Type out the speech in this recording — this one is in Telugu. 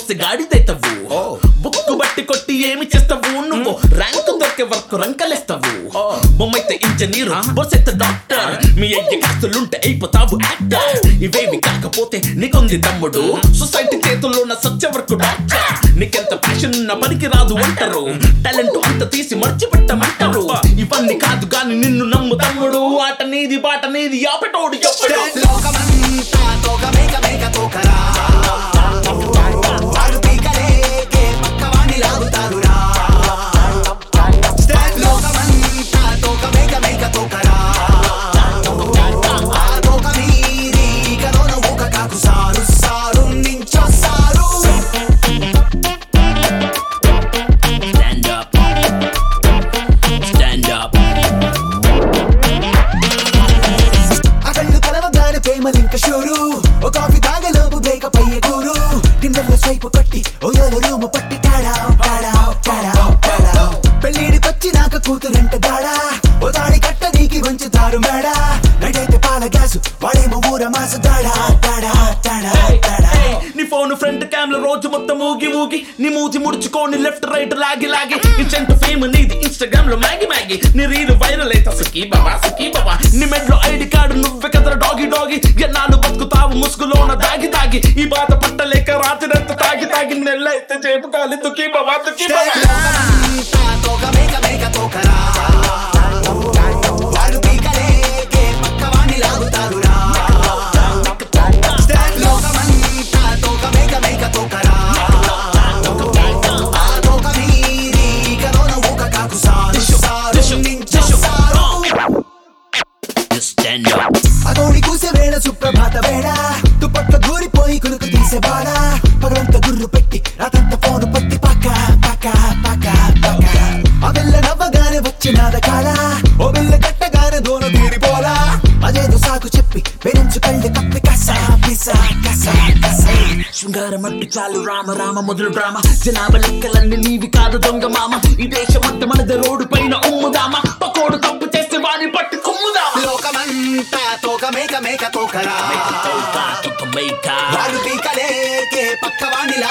వస్తే గాడిదైతవు బుక్కు బట్టి కొట్టి ఏమి చేస్తావు నువ్వు ర్యాంకు దొరికే వరకు రంకలేస్తావు బొమ్మైతే ఇంజనీర్ బొస్ అయితే డాక్టర్ మీ అయ్య కాస్తులుంటే అయిపోతావు యాక్టర్ ఇవేవి కాకపోతే నీకుంది తమ్ముడు సొసైటీ చేతుల్లో ఉన్న సత్య వరకు డాక్టర్ నీకెంత ప్యాషన్ ఉన్న పనికి రాదు అంటారు టాలెంట్ అంత తీసి మర్చిపెట్టమంటారు ఇవన్నీ కాదు గాని నిన్ను నమ్ము తమ్ముడు ఆట నీది బాట నీది ఆపటోడు చెప్పడు లోకమంతా తోక మేక మేక తోకరా వాడు పీకలేకే పక్కవాణ్ణి లాగుతారురా లోకమంతా తోక మేక మేక తోకరా ఆ తోక మీది కరోన ఊక కాకు సారు సారు నించొస్తారు Stand up. Stand up. అకళ్ళు కలవగానే ప్రేమలింక షూరు ఓ కాఫీ తాగలోపు బ్రేకప్ అయ్యే కూరు టిండర్లో స్వైపు కొట్టి ఓ ఏలో రూము పట్టి టాడా టాడా టాడా టాడా పెళ్ళిడికొచ్చినాక కూతురంట దాడా ఓ దాడి కట్ట నీకి వంచుతారు మేడా నడైతే పాల గ్యాసు వాడేమో ఊర మాసు దాడా టాడా టాడా టాడా నీ ఫోన్ ఫ్రంట్ కెమెరా రోజు మొత్తం ఊగి ఊగి నీ మూతి ముడుచుకొని లెఫ్ట్ రైట్ లాగి లాగి ఇంచెంత ఫేమ్ నీది ఇన్స్టాగ్రామ్ లో మ్యాగి మ్యాగి నీ రీల్ వైరల్ అయితే సుఖీ బాబా సుఖీ బాబా నీ మెడ్లో ఐడి కార్డు నువ్వే కదరా డాగి డాగి ఎన్నాళ్ళు బతుకుతావు ముసుగులోన దాగి దాగి ఈ బాధ పట్టలేక రాత్రి తాగి తాగి నెల్లైతే చేపు కాలి దుఃఖీ బాబా దుఃఖీ బాబా లోకమంతా తోక మేక మేక తోకరా వాడు పీకలేకే పక్కవాణ్ణి లాగుతారురా లోకమంతా తోక మేక మేక తోకరా ఆ తోక మీది కరోన ఊక కాకు సారు సారు నించొస్తారు Just stand up. అదోడి కూసే వేళ సుప్రభాత వేళ దుప్పట్ల దూరిపోయి కునుకు తీసే బాడ పగలంత గుర్రు పెట్టి రాతంత ఫోను పట్టి పక్క పక్క పక్క పక్క ఆ వెళ్ళ నవ్వగానే వచ్చినాద కాడ ఓ వెళ్ళ కట్టగానే దోన తీరిపోలా అదేదో సాకు చెప్పి బెరించు కళ్ళు కప్పి కస పిస కస కస శృంగారం అట్టు చాలు రామ రామ మొదలు డ్రామా జనాభా లెక్కలన్నీ నీవి కాదు దొంగ మామ ఈ దేశం అంతా మనది రోడ్డు పైన ఉమ్ముదామా పకోడు తప్పు చేస్తే వాని పట్టి కుమ్ముదామా లోకమంతా తోక మేక మేక తోకరా తోక, తోక మేక. వాడు పీకలేకే పక్కవాణ్ణి